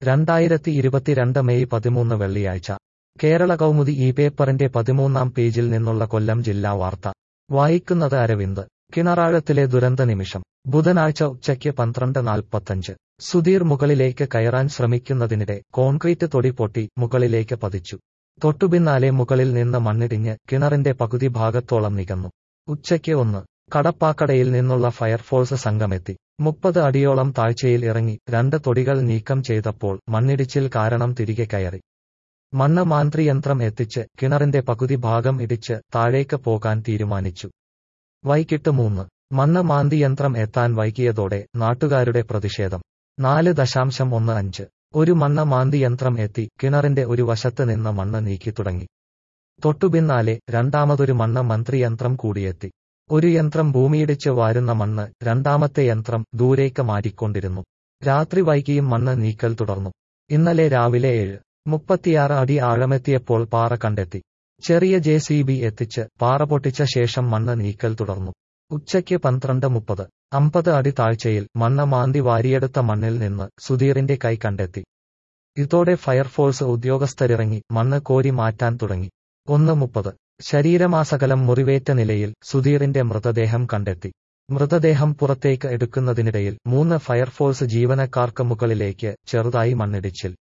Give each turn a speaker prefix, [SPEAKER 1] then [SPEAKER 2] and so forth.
[SPEAKER 1] രണ്ടായിരത്തി ഇരുപത്തിരണ്ട് മെയ് പതിമൂന്ന് വെള്ളിയാഴ്ച കേരള കൗമുദി ഈ പേപ്പറിന്റെ പതിമൂന്നാം പേജിൽ നിന്നുള്ള കൊല്ലം ജില്ലാ വാർത്ത വായിക്കുന്നത് അരവിന്ദ് കിണറാഴത്തിലെ ദുരന്ത നിമിഷം ബുധനാഴ്ച ഉച്ചയ്ക്ക് പന്ത്രണ്ട് നാൽപ്പത്തഞ്ച് സുധീർ മുകളിലേക്ക് കയറാൻ ശ്രമിക്കുന്നതിനിടെ കോൺക്രീറ്റ് തൊടി പൊട്ടി മുകളിലേക്ക് പതിച്ചു തൊട്ടുപിന്നാലെ മുകളിൽ നിന്ന് മണ്ണിടിഞ്ഞ് കിണറിന്റെ പകുതി ഭാഗത്തോളം നികന്നു ഉച്ചയ്ക്ക് ഒന്ന് കടപ്പാക്കടയിൽ നിന്നുള്ള ഫയർഫോഴ്സ് സംഘമെത്തി മുപ്പത് അടിയോളം താഴ്ചയിൽ ഇറങ്ങി രണ്ട് തൊടികൾ നീക്കം ചെയ്തപ്പോൾ മണ്ണിടിച്ചിൽ കാരണം തിരികെ കയറി മണ്ണ് മാന്ത്രിയന്ത്രം എത്തിച്ച് കിണറിന്റെ പകുതി ഭാഗം ഇടിച്ച് താഴേക്ക് പോകാൻ തീരുമാനിച്ചു വൈകിട്ട് മൂന്ന് മണ്ണ് മാന്തിയന്ത്രം എത്താൻ വൈകിയതോടെ നാട്ടുകാരുടെ പ്രതിഷേധം നാല് ദശാംശം ഒന്ന് അഞ്ച് ഒരു മണ്ണ് മാന്തിയന്ത്രം എത്തി കിണറിന്റെ ഒരു വശത്ത് നിന്ന് മണ്ണ് നീക്കി തുടങ്ങി തൊട്ടുപിന്നാലെ രണ്ടാമതൊരു മണ്ണ് മന്ത്രിയന്ത്രം കൂടിയെത്തി ഒരു യന്ത്രം ഭൂമിയിടിച്ച് വാരുന്ന മണ്ണ് രണ്ടാമത്തെ യന്ത്രം ദൂരേക്ക് മാറ്റിക്കൊണ്ടിരുന്നു രാത്രി വൈകിയും മണ്ണ് നീക്കൽ തുടർന്നു ഇന്നലെ രാവിലെ ഏഴ് മുപ്പത്തിയാറ് അടി ആഴമെത്തിയപ്പോൾ പാറ കണ്ടെത്തി ചെറിയ ജെ സി ബി എത്തിച്ച് പാറ പൊട്ടിച്ച ശേഷം മണ്ണ് നീക്കൽ തുടർന്നു ഉച്ചയ്ക്ക് പന്ത്രണ്ട് മുപ്പത് അമ്പത് അടി താഴ്ചയിൽ മണ്ണ് മാന്തി വാരിയെടുത്ത മണ്ണിൽ നിന്ന് സുധീറിന്റെ കൈ കണ്ടെത്തി ഇതോടെ ഫയർഫോഴ്സ് ഉദ്യോഗസ്ഥരിറങ്ങി മണ്ണ് കോരി മാറ്റാൻ തുടങ്ങി ഒന്ന് മുപ്പത് ശരീരമാസകലം മുറിവേറ്റ നിലയിൽ സുധീറിന്റെ മൃതദേഹം കണ്ടെത്തി മൃതദേഹം പുറത്തേക്ക് എടുക്കുന്നതിനിടയിൽ മൂന്ന് ഫയർഫോഴ്സ് ജീവനക്കാർക്ക് മുകളിലേക്ക് ചെറുതായി മണ്ണിടിച്ചിൽ